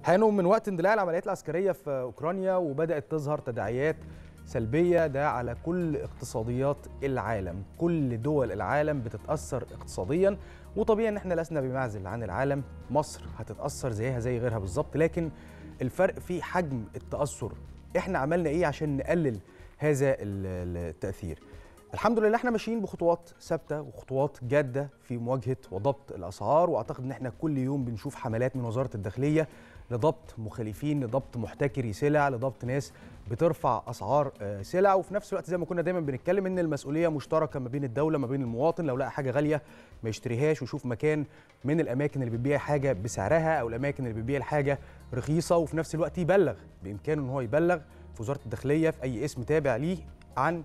حانوا من وقت اندلاع العمليات العسكريه في اوكرانيا وبدات تظهر تداعيات سلبيه ده على كل اقتصاديات العالم كل دول العالم بتتاثر اقتصاديا وطبيعي ان احنا لسنا بمعزل عن العالم مصر هتتاثر زيها زي غيرها بالظبط لكن الفرق في حجم التاثر احنا عملنا ايه عشان نقلل هذا التاثير الحمد لله احنا ماشيين بخطوات ثابته وخطوات جاده في مواجهه وضبط الاسعار واعتقد ان احنا كل يوم بنشوف حملات من وزاره الداخليه لضبط مخالفين لضبط محتكري سلع لضبط ناس بترفع اسعار سلع وفي نفس الوقت زي ما كنا دايما بنتكلم ان المسؤوليه مشتركه ما بين الدوله ما بين المواطن لو لقى حاجه غاليه ما يشتريهاش ويشوف مكان من الاماكن اللي بتبيع حاجه بسعرها او الاماكن اللي بتبيع الحاجه رخيصه وفي نفس الوقت يبلغ بامكانه ان هو يبلغ في وزاره الداخليه في اي اسم تابع ليه عن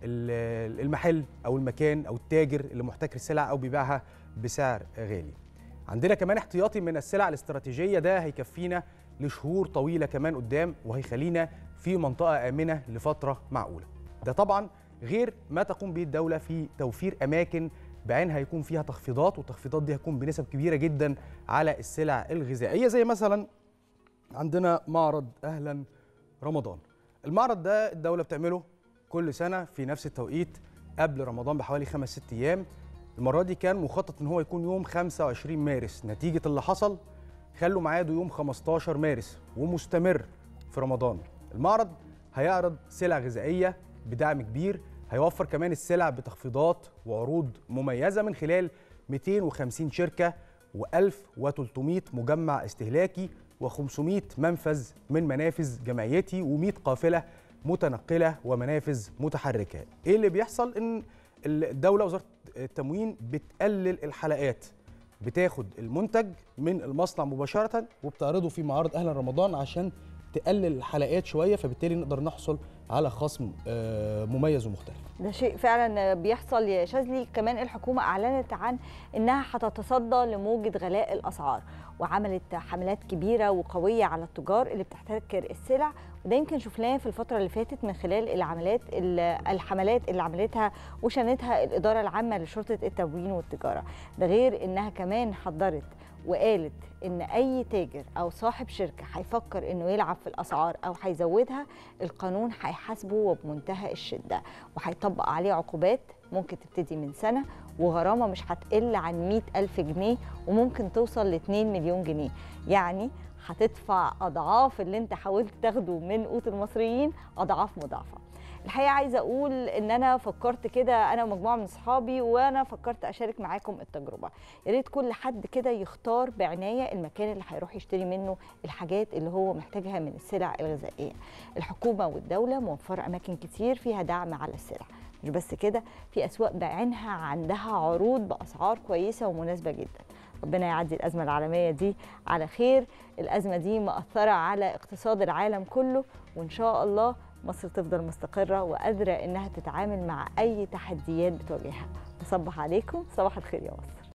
المحل او المكان او التاجر اللي محتكر السلع او بيبيعها بسعر غالي عندنا كمان احتياطي من السلع الاستراتيجيه ده هيكفينا لشهور طويله كمان قدام وهيخلينا في منطقه امنه لفتره معقوله ده طبعا غير ما تقوم به الدوله في توفير اماكن بعينها يكون فيها تخفيضات والتخفيضات دي هتكون بنسب كبيره جدا على السلع الغذائيه زي مثلا عندنا معرض اهلا رمضان المعرض ده الدوله بتعمله كل سنه في نفس التوقيت قبل رمضان بحوالي خمس ست ايام المره دي كان مخطط ان هو يكون يوم 25 مارس نتيجه اللي حصل خلوا ميعاده يوم 15 مارس ومستمر في رمضان المعرض هيعرض سلع غذائيه بدعم كبير هيوفر كمان السلع بتخفيضات وعروض مميزه من خلال 250 شركه و1300 مجمع استهلاكي و500 منفذ من منافذ جمعيتي و100 قافله متنقله ومنافذ متحركه ايه اللي بيحصل ان الدوله وزاره التموين بتقلل الحلقات بتاخد المنتج من المصنع مباشره وبتعرضه في معارض اهلا رمضان عشان تقلل الحلقات شويه فبالتالي نقدر نحصل على خصم مميز ومختلف ده شيء فعلا بيحصل يا شاذلي كمان الحكومه اعلنت عن انها هتتصدى لموجه غلاء الاسعار وعملت حملات كبيره وقويه على التجار اللي بتحتكر السلع وده يمكن شفناه في الفتره اللي فاتت من خلال العمليات الحملات اللي عملتها وشنتها الاداره العامه لشرطه التموين والتجاره ده غير انها كمان حضرت وقالت ان اي تاجر او صاحب شركه هيفكر انه يلعب في الاسعار او هيزودها القانون هيحاسبه وبمنتهى الشده وهيطبق عليه عقوبات ممكن تبتدي من سنه وغرامه مش هتقل عن 100 ألف جنيه وممكن توصل ل 2 مليون جنيه يعني هتدفع اضعاف اللي انت حاولت تاخده من قوت المصريين اضعاف مضاعفه الحقيقه عايزه اقول ان انا فكرت كده انا ومجموعه من اصحابي وانا فكرت اشارك معاكم التجربه يا ريت كل حد كده يختار بعنايه المكان اللي هيروح يشتري منه الحاجات اللي هو محتاجها من السلع الغذائيه الحكومه والدوله موفره اماكن كتير فيها دعم على السلع مش بس كده في اسواق بعينها عندها عروض باسعار كويسه ومناسبه جدا ربنا يعدي الازمه العالميه دي على خير الازمه دي مأثره على اقتصاد العالم كله وان شاء الله مصر تفضل مستقره وقادره انها تتعامل مع اي تحديات بتواجهها بصبح عليكم صباح الخير يا مصر